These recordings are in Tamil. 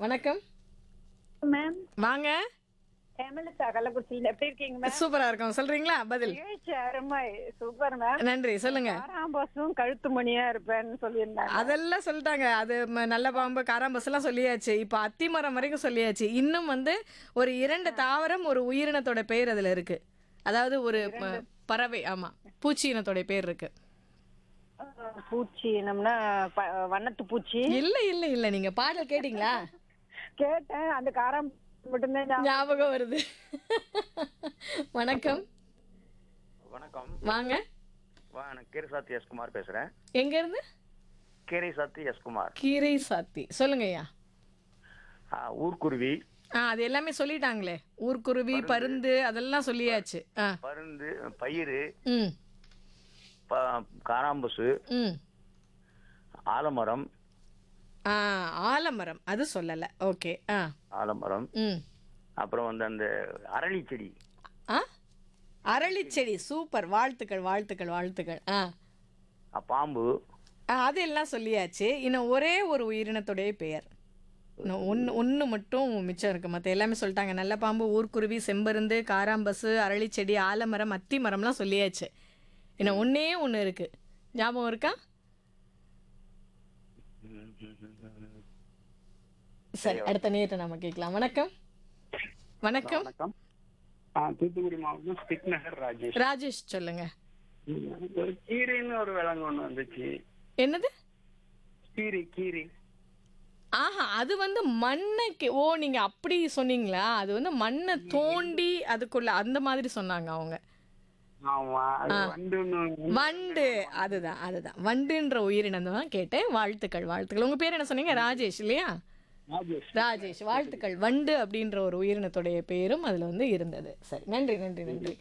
வணக்கம் மேம் வாங்க ஹேமலதா கள்ளக்குறிச்சியில் எப்படி இருக்கீங்க மேம் சூப்பரா இருக்கும் சொல்றீங்களா பதில் நிகழ்ச்சி அருமை சூப்பர் மேம் நன்றி சொல்லுங்க ஆறாம்பசும் கழுத்து மணியா இருப்பேன்னு சொல்லியிருந்தாங்க அதெல்லாம் சொல்லிட்டாங்க அது ம- நல்ல பாம்பு காராம்பஸ் எல்லாம் சொல்லியாச்சு இப்போ அத்திமரம் வரைக்கும் சொல்லியாச்சு இன்னும் வந்து ஒரு இரண்டு தாவரம் ஒரு உயிரினத்தோட பெயர் அதுல இருக்கு அதாவது ஒரு ம- பறவை ஆமா பூச்சி இனத்தோட பேர் இருக்கு அஹ், பூச்சி என்னம்னா ப- வண்ணத்து பூச்சி இல்ல இல்ல இல்ல நீங்க பாடல் கேட்டீங்களா கேட்டேன் அந்த காரம் மட்டும்தான் ஞாபகம். ஞாபகம் வருது வணக்கம் வணக்கம் வாங்க வா நான் கீரைசாத்தி எஸ் குமார் பேசுறேன் எங்க இருந்து கீரைசாத்தி எஸ் குமார் கீரை சாத்தி சொல்லுங்க ஐயா ஆ, ஊர்க்குருவி ஆ அது எல்லாமே சொல்லிட்டாங்களே ஊர்க்குருவி பருந்து அதெல்லாம் சொல்லியாச்சு ஆ பருந்து பயிறு ம் ப- காராம்பசு ம் ஆலமரம் ஆ ஆலமரம் அது சொல்லலை ஓகே ஆ ஆலமரம் ம் அப்புறம் வந்து அந்த அரளி செடி ஆ அரளிச்செடி சூப்பர் வாழ்த்துக்கள் வாழ்த்துக்கள் வாழ்த்துக்கள் ஆ அ, பாம்பு ஆ, அதெல்லாம் சொல்லியாச்சு இன்னும் ஒரே ஒரு உயிரினத்துடைய பெயர் இன்னும் ஒன்று ஒன்று மட்டும் மிச்சம் இருக்கு மற்ற எல்லாமே சொல்லிட்டாங்க நல்ல பாம்பு ஊர்க்குருவி செம்பருந்து காராம்பசு அரளிச்செடி ஆலமரம் அத்தி மரம்லாம் சொல்லியாச்சு இன்னும் ஒன்றே ஒன்று இருக்கு ஞாபகம் இருக்கா சரி அடுத்த நேரத்தை நம்ம கேட்கலாம் வணக்கம் வணக்கம் வணக்கம் ஆ, தூத்துக்குடி மாவட்டம் ஸ்டிக் நகர் ராஜேஷ் ராஜேஷ் சொல்லுங்க ஒரு கீரைன்னு ஒரு விலங்கு ஒண்ணு வந்துச்சு என்னது கீரை கீரை ஆஹா அது வந்து மண்ணை கே- ஓ நீங்க அப்படி சொன்னீங்களா அது வந்து மண்ணை தோண்டி அதுக்குள்ள அந்த மாதிரி சொன்னாங்க அவங்க ஆமா அது வண்டு ஒண்ணு வண்டு அதுதான் அதுதான் வண்டுன்ற உயிரினம் தான் கேட்டேன் வாழ்த்துக்கள் வாழ்த்துக்கள் உங்க பேர் என்ன சொன்னீங்க ராஜேஷ் இல்லையா ராஜேஷ் ராஜேஷ் வாழ்த்துக்கள் வண்டு அப்படின்ற ஒரு உயிரினத்துடைய பேரும் அதுல வந்து இருந்தது சரி நன்றி நன்றி நன்றி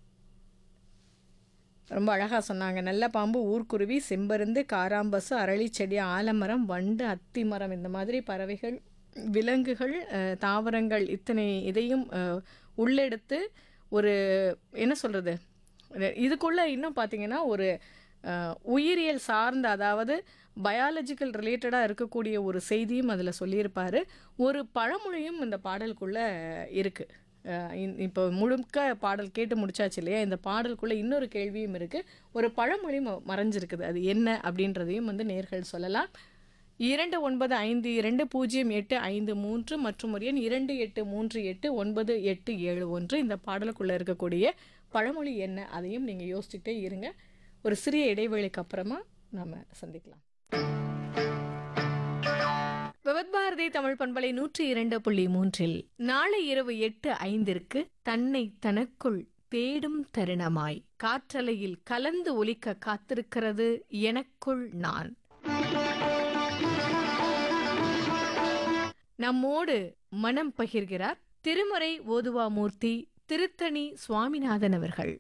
ரொம்ப அழகா சொன்னாங்க நல்ல பாம்பு ஊர்க்குருவி செம்பருந்து காராம்பசு அரளிச்செடி ஆலமரம் வண்டு அத்திமரம் இந்த மாதிரி பறவைகள் விலங்குகள் அஹ், தாவரங்கள் இத்தனை இதையும் அஹ், உள்ளெடுத்து ஒரு என்ன சொல்றது இதுக்குள்ள இன்னும் பார்த்தீங்கன்னா ஒரு அஹ், உயிரியல் சார்ந்த அதாவது பயாலஜிக்கல் ரிலேட்டடாக இருக்கக்கூடிய ஒரு செய்தியும் அதில் சொல்லியிருப்பாரு ஒரு பழமொழியும் இந்த பாடலுக்குள்ள இருக்கு அஹ் இந்- இப்போ முழுக்க பாடல் கேட்டு முடிச்சாச்சு இல்லையா இந்த பாடலுக்குள்ள இன்னொரு கேள்வியும் இருக்கு ஒரு பழமொழி ம- மறைஞ்சிருக்குது அது என்ன அப்படின்றதையும் வந்து நேர்கள் சொல்லலாம் இரண்டு ஒன்பது ஐந்து இரண்டு பூஜ்ஜியம் எட்டு ஐந்து மூன்று மற்றும் ஒரு எண் இரண்டு எட்டு மூன்று எட்டு ஒன்பது எட்டு ஏழு ஒன்று இந்த பாடலுக்குள்ள இருக்கக்கூடிய பழமொழி என்ன அதையும் நீங்க யோசிச்சுட்டே இருங்க ஒரு சிறிய இடைவேளைக்கு அப்புறமா நாம சந்திக்கலாம் விவத்பாரதி தமிழ் பண்பலை நூற்றி இரண்டு புள்ளி மூன்றில் நாளை இரவு எட்டு ஐந்திற்கு தன்னை தனக்குள் தேடும் தருணமாய் காற்றலையில் கலந்து ஒலிக்க காத்திருக்கிறது எனக்குள் நான் நம்மோடு மனம் பகிர்கிறார் திருமறை ஓதுவாமூர்த்தி திருத்தணி சுவாமிநாதன் அவர்கள்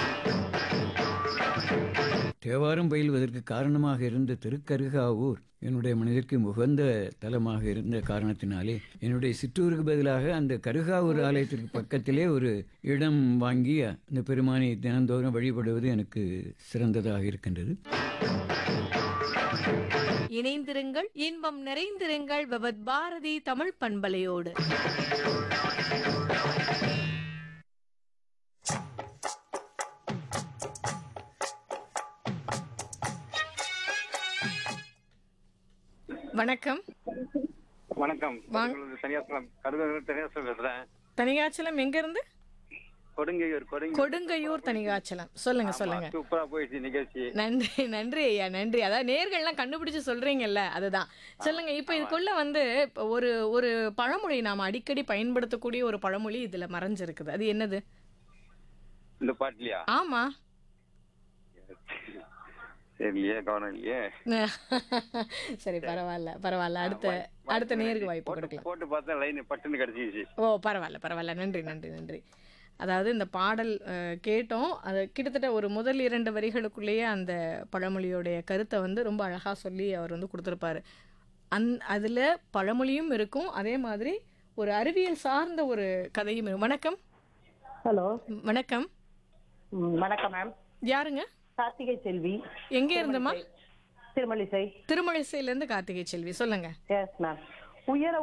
தேவாரம் பயில்வதற்கு காரணமாக இருந்த திருக்கருகாவூர் என்னுடைய மனதிற்கு உகந்த தலமாக இருந்த காரணத்தினாலே என்னுடைய சிற்றூருக்கு பதிலாக அந்த கருகாவூர் ஆலயத்திற்கு பக்கத்திலே ஒரு இடம் வாங்கி அந்த பெருமானை தினந்தோறும் வழிபடுவது எனக்கு சிறந்ததாக இருக்கின்றது இணைந்திருங்கள் இன்பம் நிறைந்திருங்கள் விவத் பாரதி தமிழ் பண்பலையோடு வணக்கம் வணக்கம் வாங்க. கொடுங்கலூர் தனியாசலம் கருதூர் தனியாசலம் பேசுறேன் தனிகாச்சலம் எங்க இருந்து கொடுங்கையூர் கொடுங்க கொடுங்கையூர் தனிகாச்சலம் சொல்லுங்க சொல்லுங்க சூப்பரா போயிடுச்சு நிகழ்ச்சி நன்றி நன்றி ஐயா நன்றி அதாவது நேர்கள்லாம் கண்டுபிடிச்சு சொல்றீங்கல்ல அதுதான் சொல்லுங்க இப்போ இதுக்குள்ள வந்து இப்ப ஒரு ஒரு பழமொழி நாம அடிக்கடி பயன்படுத்தக்கூடிய ஒரு பழமொழி இதுல மறைஞ்சிருக்குது அது என்னது இந்த பாட்டுலயா ஆமா சரிலையே கவனம் இல்லையே சரி பரவாயில்ல பரவாயில்ல அடுத்த அடுத்த நேருக்கு வாய்ப்பு போட்டு கொடுக்கலாம் போட்டு பார்த்தா லைன் பட்டுன்னு கிடைச்சிச்சு ஓ பரவாயில்ல பரவாயில்ல நன்றி நன்றி நன்றி அதாவது இந்த பாடல் அஹ், கேட்டோம் அது கிட்டத்தட்ட ஒரு முதல் இரண்டு வரிகளுக்குள்ளேயே அந்த பழமொழியோடைய கருத்தை வந்து ரொம்ப அழகாக சொல்லி அவர் வந்து கொடுத்துருப்பாரு அந் அதில் பழமொழியும் இருக்கும் அதே மாதிரி ஒரு அறிவியல் சார்ந்த ஒரு கதையும் இருக்கும் வணக்கம் ஹலோ வணக்கம் ம், வணக்கம் மேம் யாருங்க கார்த்திகை செல்வி எங்கே இருந்தம்மா திருமலிசை திருமழிசையிலேருந்து கார்த்திகை செல்வி சொல்லுங்க எஸ் மேம் உயர